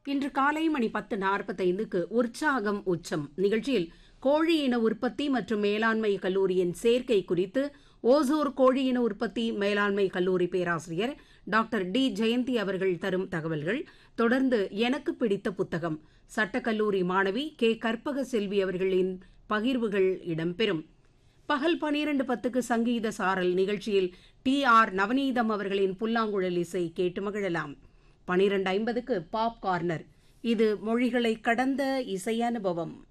இன்று காலை மணி பத்து நாற்பத்தைந்துக்கு உற்சாகம் உச்சம் நிகழ்ச்சியில் கோழி இன உற்பத்தி மற்றும் மேலாண்மை கல்லூரியின் சேர்க்கை குறித்து ஓசூர் கோழி இன உற்பத்தி மேலாண்மை கல்லூரி பேராசிரியர் டாக்டர் டி ஜெயந்தி அவர்கள் தரும் தகவல்கள் தொடர்ந்து எனக்கு பிடித்த புத்தகம் சட்டக்கல்லூரி மாணவி கே கற்பக செல்வி அவர்களின் பகிர்வுகள் இடம்பெறும் பகல் பனிரண்டு பத்துக்கு சங்கீத சாரல் நிகழ்ச்சியில் டி ஆர் நவநீதம் அவர்களின் புல்லாங்குழல் இசை கேட்டு மகிழலாம் பனிரெண்டு ஐம்பதுக்கு பாப் கார்னர் இது மொழிகளை கடந்த இசை அனுபவம்